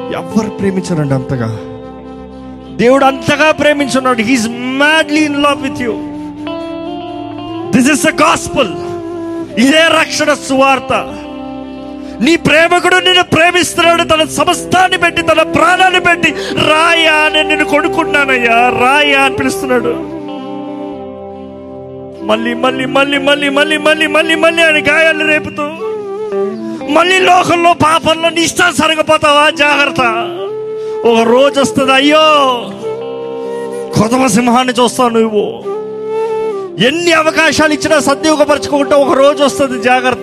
ఎవరు ప్రేమించరండి అంతగా దేవుడు అంతగా ప్రేమించున్నాడు he's madly in love with you this is the gospel ఇదే రక్షణ సువార్త నీ ప్రేమకుడు నిన్ను ప్రేమిస్తున్నాడు తన సమస్తాన్ని పెట్టి తన ప్రాణాన్ని పెట్టి రాయా నేను నిన్ను కొనుక్కున్నానయ్యా రాయా అని పిలుస్తున్నాడు మళ్ళీ మళ్ళీ మళ్ళీ మళ్ళీ మళ్ళీ మళ్ళీ మళ్ళీ మళ్ళీ అని గాయాలు రేపుతూ మళ్ళీ లోకంలో పాపంలో నీ ఇష్టానుసారంగా పోతావా జాగ్రత్త ఒక రోజు వస్తుంది అయ్యో కొదమ సింహాన్ని చూస్తావు నువ్వు ఎన్ని అవకాశాలు ఇచ్చినా సద్వినియోగపరచుకుంటా ఒక రోజు వస్తుంది జాగ్రత్త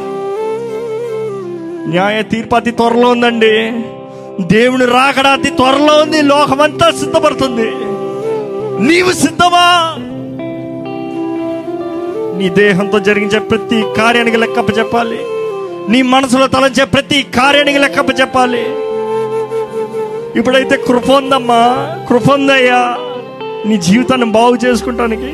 న్యాయ తీర్పు అతి త్వరలో ఉందండి దేవుని రాకడ అతి త్వరలో ఉంది లోకమంతా సిద్ధపడుతుంది నీవు సిద్ధమా నీ దేహంతో జరిగించే ప్రతి కార్యానికి లెక్కప్ప చెప్పాలి నీ మనసులో తలంచే ప్రతి కార్యానికి లెక్కప్ప చెప్పాలి ఇప్పుడైతే కృప ఉందమ్మా కృప ఉందయ్యా నీ జీవితాన్ని బాగు చేసుకుంటానికి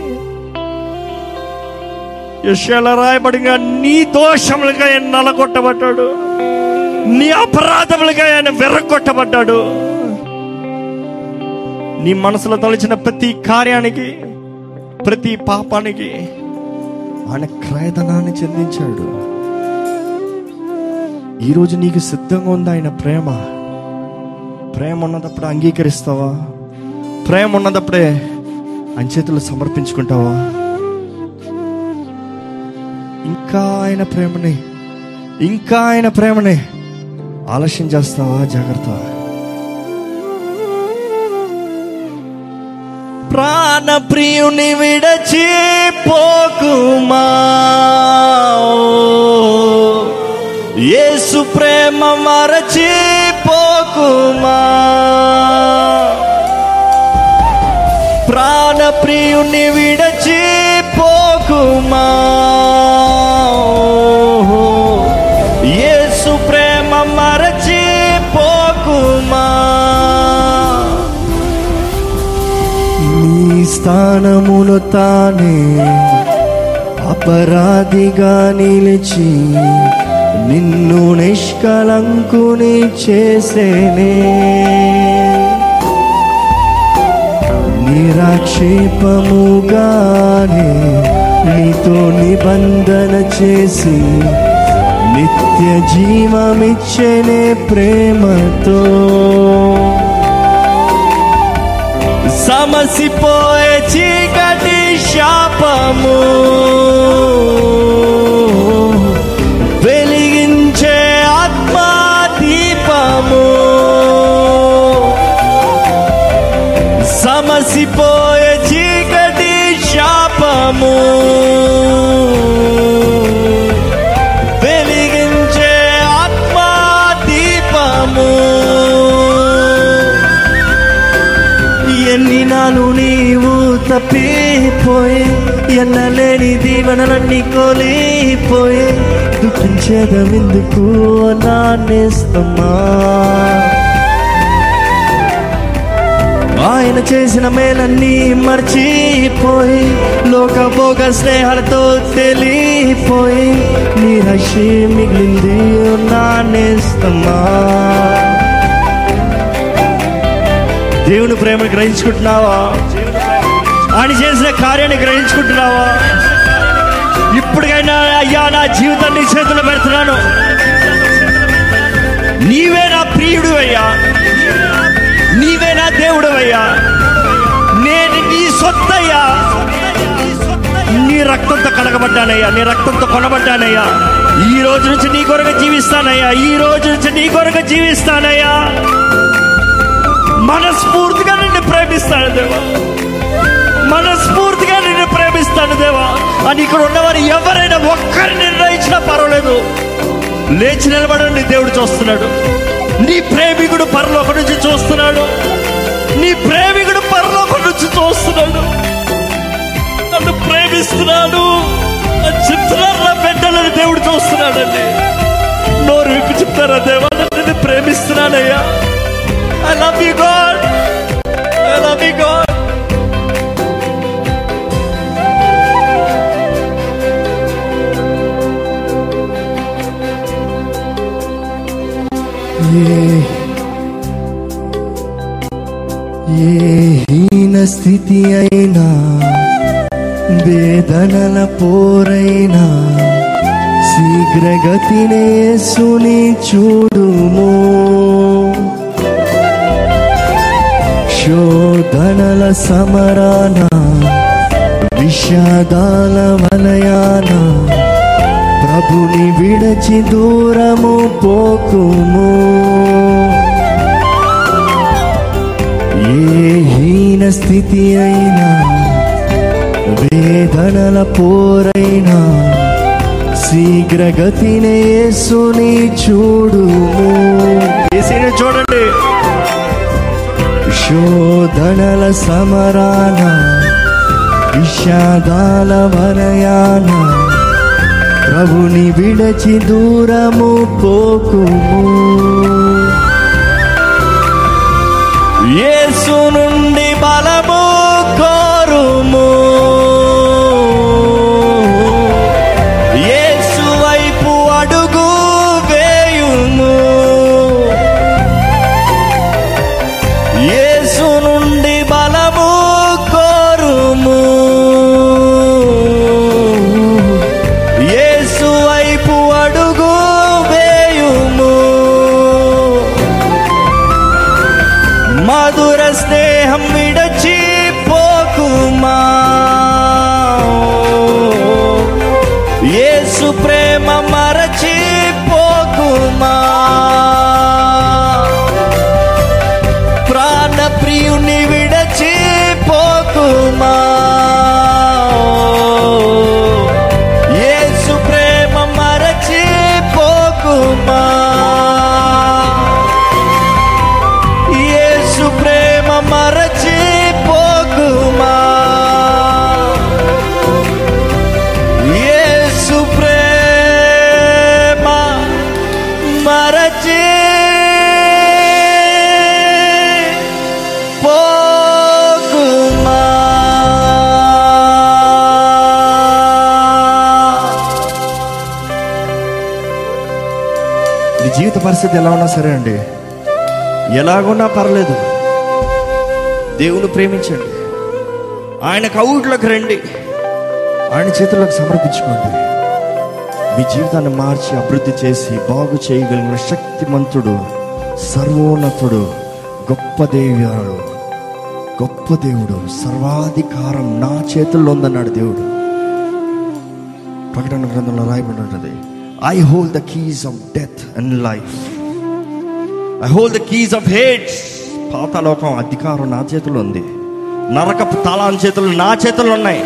యశాల రాయబడిగా నీ దోషములుగా ఆయన నలగొట్టబడ్డాడు నీ అపరాధములుగా ఆయన వెర్రగొట్టబడ్డాడు నీ మనసులో తలచిన ప్రతి కార్యానికి ప్రతి పాపానికి ఆయన క్రయధనాన్ని చెందించాడు ఈరోజు నీకు సిద్ధంగా ఉంది ఆయన ప్రేమ ప్రేమ ఉన్నదప్పుడు అంగీకరిస్తావా ప్రేమ ఉన్నదప్పుడే ఆయన చేతులు సమర్పించుకుంటావా ఇంకా ఆయన ప్రేమని ఇంకా ఆయన ప్రేమని ఆలస్యం చేస్తావా జాగ్రత్త ప్రాణప్రియుని విడచి పోకుమా యేసు ప్రేమ మరచి పోకుమా ప్రాణప్రియుని విడచి పోకుమా యేసు ప్రేమ మరచి పోకుమా నీ స్థానమును తానే అపరాధిగా నిలిచి నిన్ను నిష్కలంకుని చేసేనే నిరాక్షేపముగానే నీతో నిబంధన చేసి నిత్య జీవమిచ్చనే ప్రేమతో సమసిపోయే చీకటి శాపము వెలిగించే ఆత్మా దీపము సమసిపోయే చీకటి శాపము వెలిగించే ఆత్మా దీపము ఎన్ని నాలు నీవు తప్పిపోయే ఎన్నలేని దీవెనలన్నీ కోలిపోయే దుఃఖించేదమెందుకు నాన్నేస్తమ్మా ఆయన చేసిన మేలన్నీ మర్చిపోయి లోకభోగ స్నేహాలతో తెలిపోయి నిరాశ మిగిలింది నానేస్తమ్మా దేవుని ప్రేమను గ్రహించుకుంటున్నావా ఆయన చేసిన కార్యాన్ని గ్రహించుకుంటున్నావా ఇప్పటికైనా అయ్యా నా జీవితాన్ని నీ చేతిలో పెడుతున్నాను నీవే నా ప్రియుడు అయ్యా నీవే నా దేవుడు అయ్యా నేను నీ సొత్తయ్యా నీ రక్తంతో కడగబడ్డానయ్యా నీ రక్తంతో కొనబడ్డానయ్యా ఈ రోజు నుంచి నీ కొరకు జీవిస్తానయ్యా ఈ రోజు నుంచి నీ కొరకు జీవిస్తానయ్యా మనస్ఫూర్తిగా నిన్ను ప్రేమిస్తాను దేవా మనస్ఫూర్తిగా నిన్ను ప్రేమిస్తాను దేవా అని ఇక్కడ ఉన్నవారు ఎవరైనా ఒక్కరిని నిర్ణయించినా పర్వాలేదు లేచి నిలబడండి దేవుడు చూస్తున్నాడు నీ ప్రేమికుడు పరలోకం నుంచి చూస్తున్నాడు నీ ప్రేమికుడు పరలోకం నుంచి చూస్తున్నాడు నన్ను ప్రేమిస్తున్నాడు అని చెప్తున్నారు నా బిడ్డలని దేవుడు చూస్తున్నాడండి నోరు విప్పి చెప్తారా దేవా నన్ను ప్రేమిస్తున్నానయ్యా I love you God I love you God ఏ హీన స్థితి అయినా వేదనల పోరైనా శీఘ్రగతినే సుని చూడుము శోధనల సమరాన విషాదాల వలయాన ప్రభుని విడచి దూరము పోకుము ఏ హీన స్థితి అయినా వేదనల పోరైనా శీఘ్రగతినే యేసుని చూడుము ఏసీని చూడండి శోధనల సమరాన విషాదాల వలయాన ప్రభుని విడచి దూరము పోకుము యేసు నుండి బలము కోరుము యేసు వైపు అడుగు వేయుము యేసు నుండి బలము కోరుము యేసు వైపు అడుగు వేయుము మధుర స్నేహం విడచి పోకుమా యేసు ప్రేమ మరచి పోకుమా ప్రాణ ప్రియుని విడచి పోకుమా యేసు ప్రేమ మరచి పోకుమా యేసు ప్రేమ మరచి పోకుమా యేసు ప్రేమ మరచి పోకుమా నీ జీవిత పరిస్థితి ఎలా ఉన్నా సరే అండి ఎలాగున్నా పర్లేదు దేవుని ప్రేమించండి ఆయన కౌట్లోకి రండి ఆయన చేతుల్లోకి సమర్పించుకోండి మీ జీవితాన్ని మార్చి అభివృద్ధి చేసి బాగు చేయగలిగిన శక్తిమంతుడు సర్వోన్నతుడు గొప్ప దేవుడు గొప్ప దేవుడు సర్వాధికారం నా చేతుల్లో ఉందన్నాడు దేవుడు ప్రకటన గ్రంథంలో రాయబడి ఉంటుంది I hold the keys of death and life I hold the keys of hades పాతాలోకం అధికారం నా చేతిలో ఉంది నరకపు తాళాల చేతులు నా చేతుల్లో ఉన్నాయి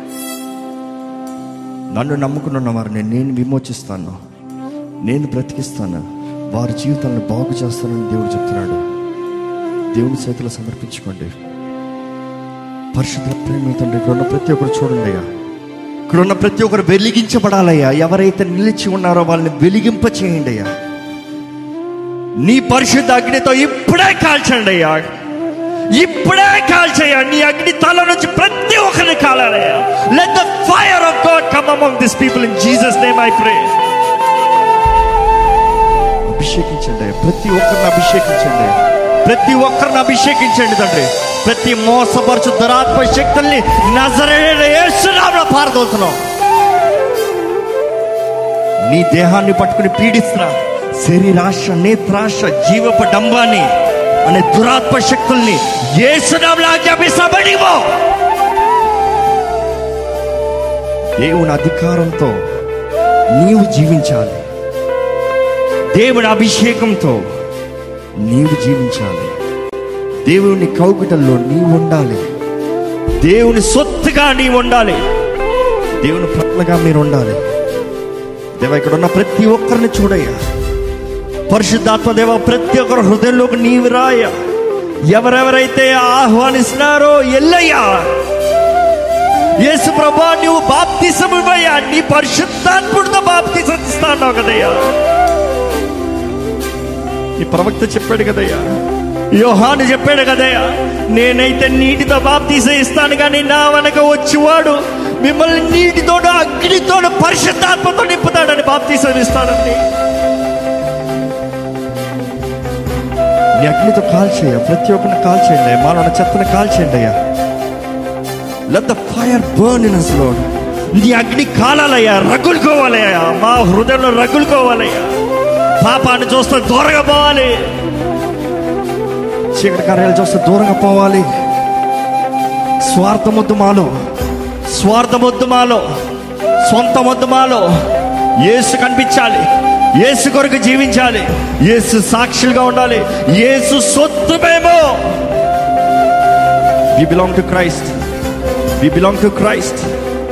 నన్ను నమ్ముకున్న వారిని నేను విమోచిస్తాను నేను బ్రతికిస్తాను వారి జీవితాలను బాగు చేస్తానని దేవుడు చెప్తున్నాడు దేవుని చేతిలో సమర్పించుకోండి పరిశుద్ధ ప్రేమ తండ్రి ఇక్కడ ఉన్న ప్రతి ఒక్కరు చూడండి అయ్యా ఇక్కడ ఉన్న ప్రతి ఒక్కరు వెలిగించబడాలయ్యా ఎవరైతే నిలిచి ఉన్నారో వాళ్ళని వెలిగింప చేయండి అయ్యా నీ పరిశుద్ధ అగ్నితో ఇప్పుడే కాల్చండి అయ్యా ఇప్పుడే కాల్చేయ నీ అగ్ని తల నుంచి ప్రతి ఒక్కరిని కాలాలయ్యా let the fire of God come among this people in Jesus name I pray అభిషేకించండి అయ్యా ప్రతి ఒక్కరిని అభిషేకించండి ప్రతి ఒక్కరిని అభిషేకించండి తండ్రి ప్రతి మోసపరచు దురాత్మ శక్తుల్ని నజరేయుడైన యేసునామములో పారదోలుతున్నాం నీ దేహాన్ని పట్టుకుని పీడిస్తున్నా శరీరాశ నేత్రాశ జీవప డంబాన్ని అనే దురాత్మ శక్తుల్ని యేసునామములో ఆజ్ఞాపిస్తామనివో దేవుని అధికారంతో నీవు జీవించాలి దేవుని అభిషేకంతో నీవు జీవించాలి దేవుని కౌగిటల్లో నీవు ఉండాలి దేవుని సొత్తుగా నీ ఉండాలి దేవుని పట్లగా మీరు ఉండాలి దేవ ఇక్కడ ఉన్న ప్రతి ఒక్కరిని చూడయ్యా పరిశుద్ధాత్మ దేవ ప్రతి ఒక్కరు హృదయంలోకి నీవు రాయ ఎవరెవరైతే ఆహ్వానిస్తున్నారో ఎల్లయ్యా యేసు ప్రభా నువ్వు బాప్తిసం ఇవ్వయ్యా నీ పరిశుద్ధాత్ముడితో బాప్తిసం ఇస్తాను కదయ్యా ఈ ప్రవక్త చెప్పాడు కదయ్యా యోహాను చెప్పాడు కదయ్యా నేనైతే నీటితో బాప్తీసం ఇస్తాను కానీ నా వెనక వచ్చేవాడు మిమ్మల్ని నీటితోడు అగ్నితోడు పరిశుద్ధాత్మతో నింపుతాడని బాప్తీసం ఇస్తాడండి నీ అగ్నితో కాల్చేయ ప్రతి ఒక్కరిని కాల్చేయండి అయ్యా మాలో ఉన్న చెత్తని కాల్చేయండి అయ్యా let the fire burn in us Lord నీ అగ్ని కాలాలయ్యా రగులుకోవాలయ్యా మా హృదయంలో రగులుకోవాలయ్యా పాపాన్ని చూస్తే దూరంగా పోవాలి చీకటి కార్యాలు చూస్తే దూరంగా పోవాలి స్వార్థమొద్దు మాలో స్వార్థమొద్దు మాలో సొంతమొద్దు మాలో యేసు కనిపించాలి యేసు కొరకు జీవించాలి యేసు సాక్షులుగా ఉండాలి యేసు సొత్తు మేము we belong to Christ we belong to Christ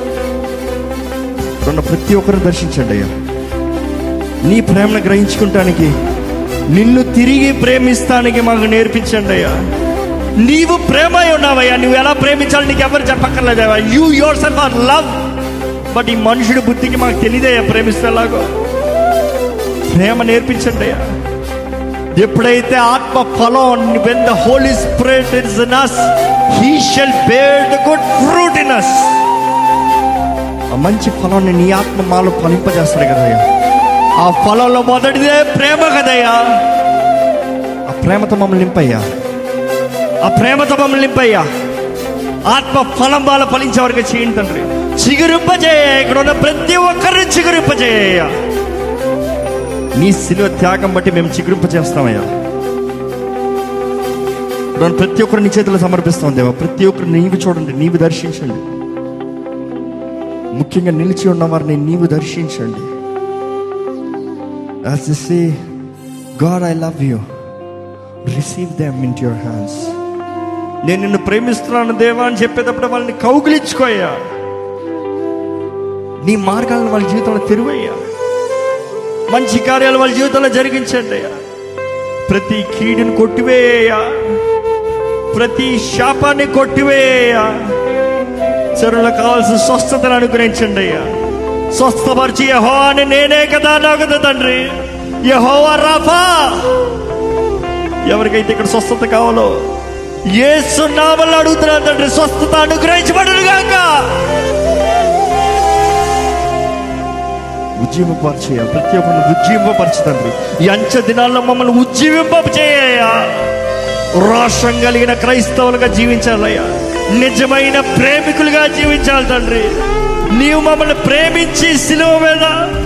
ఉన్న ప్రతి ఒక్కరిని దర్శించండి అయ్యా నీ ప్రేమను గ్రహించుకుంటానికి నిన్ను తిరిగి ప్రేమిస్తానికి మాకు నేర్పించండి అయ్యా నీవు ప్రేమ అయి ఉన్నావయ్యా నువ్వు ఎలా ప్రేమించాలి నీకు ఎవరు చెప్పక్కర్లేదయ్యా you yourself are love but ఈ మనుషుడి బుద్ధికి మాకు తెలియదయ్యా ప్రేమిస్తేలాగో ప్రేమ నేర్పించండి అయ్యా ఎప్పుడైతే ఆత్మ ఫలం when the holy spirit is in us he shall bear the good fruit in us ఆ మంచి ఫలాన్ని నీ ఆత్మ మాలో ఫలింపజేస్తాడు కదయ్యా ఆ ఫలంలో మొదటిదే ప్రేమ కదయ్యా ఆ ప్రేమతో మమ్మల్ని నింపయ్యా ఆ ప్రేమతో మమ్మల్ని నింపయ్యా ఆత్మ ఫలం వాళ్ళ ఫలించే వరకు చేయండి తండ్రి చిగురింపజేయ ఇక్కడ ఉన్న ప్రతి ఒక్కరిని చిగురింపజేయ నీ శిలువ త్యాగం బట్టి మేము చిగురింప చేస్తామయ్యా ఇప్పుడు ప్రతి ఒక్కరు నీ చేతిలో సమర్పిస్తాం దేవా ప్రతి ఒక్కరు నీవు చూడండి నీవు దర్శించండి ముఖ్యంగా నిలిచి ఉన్న వారిని నీవు దర్శించండి As they say, God, I love you. Receive them into your hands. నేను నిన్ను ప్రేమిస్తున్నాను దేవా అని చెప్పేటప్పుడు వాళ్ళని కౌగిలించుకోయ్యా నీ మార్గాలను వాళ్ళ జీవితంలో తెరువయ్యా మంచి కార్యాలు వాళ్ళ జీవితంలో జరిగించండి అయ్యా ప్రతి కీడుని కొట్టివేయ ప్రతి శాపాన్ని కొట్టివేయ చెరువులో కావాల్సిన స్వస్థతను అనుగ్రహించండి అయ్యా స్వస్థపరిచి యహోవాని నేనే కదా నాకు తండ్రి యహోవా రాఫా ఎవరికైతే ఇక్కడ స్వస్థత కావాలో ఏ సున్నామల్లో అడుగుతున్నాను తండ్రి స్వస్థత అనుగ్రహించబడును గాక ఉజ్జీవపరిచేయ ప్రతి ఒక్కరిని ఉజ్జీవింపపరచు తండ్రి ఈ అంచె దినాల్లో మమ్మల్ని ఉజ్జీవింప చేయ రోషం కలిగిన క్రైస్తవులుగా జీవించాలయ్యా నిజమైన ప్రేమికులుగా జీవించాలి తండ్రి నీవు మమ్మల్ని ప్రేమించి సిలువ మీద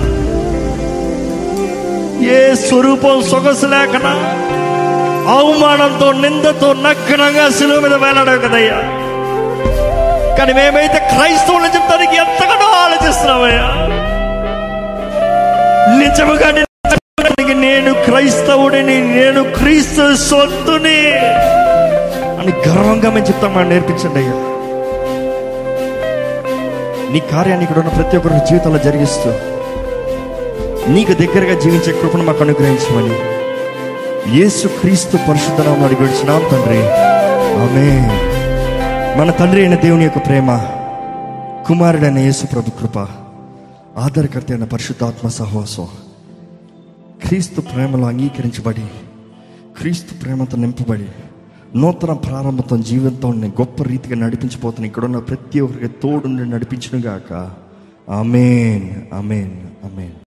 ఏ స్వరూపం సొగసు లేకనా అవమానంతో నిందతో నగ్నంగా సిలువ మీద వేలాడావు కదయ్యా కానీ మేమైతే క్రైస్తవులు చెప్తానికి ఎంతగానో ఆలోచిస్తున్నామయ్యా నిజముగా నిజముగా నేను క్రైస్తవుడిని నేను క్రీస్తు సొత్తుని అని గర్వంగా మేము చెప్తాం మనం నేర్పించండి అయ్యా నీ కార్యాన్ని ఇక్కడ ఉన్న ప్రతి ఒక్కరి జీవితంలో జరిగిస్తూ నీకు దగ్గరగా జీవించే కృపను మాకు అనుగ్రహించమని యేసు క్రీస్తు పరిశుద్ధనామం అడిగిచ్చినాం తండ్రి ఆమె మన తండ్రి అయిన దేవుని యొక్క ప్రేమ కుమారుడైన యేసు ప్రభు కృప ఆధారకర్త అయిన పరిశుద్ధాత్మ సహవాసం క్రీస్తు ప్రేమలో అంగీకరించబడి క్రీస్తు ప్రేమతో నింపబడి నూతన ప్రారంభంతో జీవితంతో గొప్ప రీతిగా నడిపించిపోతున్న ఇక్కడున్న ప్రతి ఒక్కరికి తోడుండి నడిపించునుగాక ఆమెన్ ఆమెన్ ఆమెన్